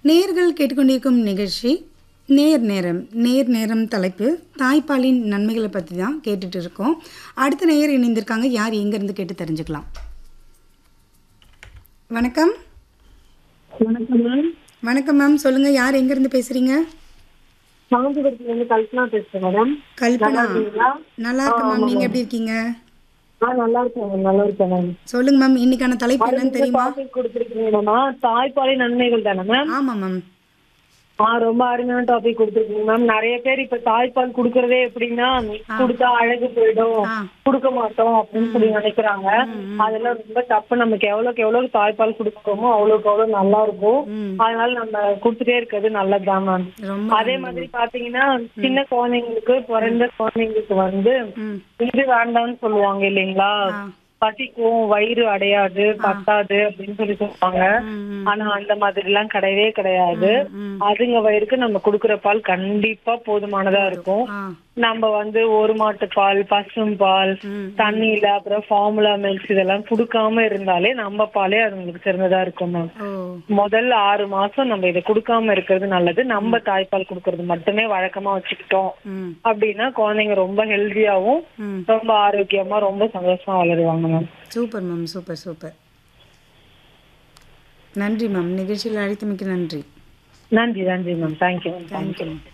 நேர்கள் கேட்டுக்கொண்டிருக்கும் நிகழ்ச்சி நேர் நேரம் நேர் நேரம் தலைப்பு தாய்ப்பாலின் நன்மைகளை பற்றி தான் கேட்டுட்டு இருக்கோம் அடுத்த நேயர் இணைந்திருக்காங்க யார் எங்கேருந்து கேட்டு தெரிஞ்சுக்கலாம் வணக்கம் வணக்கம் மேம் வணக்கம் மேம் சொல்லுங்கள் யார் எங்கேருந்து பேசுகிறீங்க சாந்திபுரத்துல இருந்து கல்பனா பேசுறேன் மேடம் கல்பனா இருக்கீங்களா? நல்லா இருக்கு மேம் நீங்கள் எப்படி இருக்கீங்க ஆ நல்லா இருக்கேன் மேம் நல்லா இருக்கேன் மேம் சொல்லுங்க மேம் இன்னைக்கான தலைப்பு என்னன்னு தெரியுமா டாபிக் கொடுத்துருக்கீங்கம்மா தாய்ப்பாலின் நன்மைகள் தானே மேம் ஆமாம் மேம் ஆ ரொம்ப அருமையான டாபிக் கொடுத்துருக்கீங்க மேம் நிறைய பேர் இப்ப தாய்ப்பால் குடுக்கறதே எப்படின்னா கொடுத்தா அழகு போயிடும் ஆ. கொடுக்க மாட்டோம் அப்படின்னு சொல்லி நினைக்கிறாங்க அதெல்லாம் ரொம்ப தப்பு நமக்கு எவ்வளவுக்கு எவ்வளவு தாய்ப்பால் கொடுக்குறோமோ அவ்வளவுக்கு அவ்வளவு நல்லா இருக்கும் ம் அதனால நம்ம கொடுத்துட்டே இருக்கிறது நல்லதுதான் மேம் ரொம்ப அதே மாதிரி பாத்தீங்கன்னா சின்ன குழந்தைங்களுக்கு பிறந்த குழந்தைங்களுக்கு வந்து ம் இது வேண்டாம்னு சொல்லுவாங்க இல்லைங்களா ஆ பசிக்கும் வயிறு அடையாது பத்தாது அப்படின்னு சொல்லி சொல்லுவாங்க ம், ம். ஆனா அந்த மாதிரி எல்லாம் கிடையவே கிடையாது ம். அதுங்க வயிறுக்கு நம்ம குடுக்குற பால் கண்டிப்பா போதுமானதா இருக்கும் ஆ நம்ம வந்து ஒரு மாட்டு பால் பசும் பால் ம். தண்ணியில அப்புறம் ஃபார்முலா மில்க்ஸ் இதெல்லாம் குடுக்காம இருந்தாலே நம்ம பாலே அதுங்களுக்கு சிறந்ததா இருக்கும் மேம் ஓ முதல் ஆறு மாசம் நம்ம இதை கொடுக்காம இருக்கிறது நல்லது நம்ம தாய்ப்பால் கொடுக்கறது மட்டுமே வழக்கமா வச்சுக்கிட்டோம் ம் அப்படின்னா குழந்தைங்க ரொம்ப ஹெல்த்தியாவும் ம் ரொம்ப ஆரோக்கியமா ரொம்ப சந்தோஷமா வளருவாங்க ma'am super ma'am super super நன்றி மேம் நிகழ்ச்சியில் அழைத்தமைக்கு நன்றி நன்றி நன்றி ma'am thank you ma'am thank you ma'am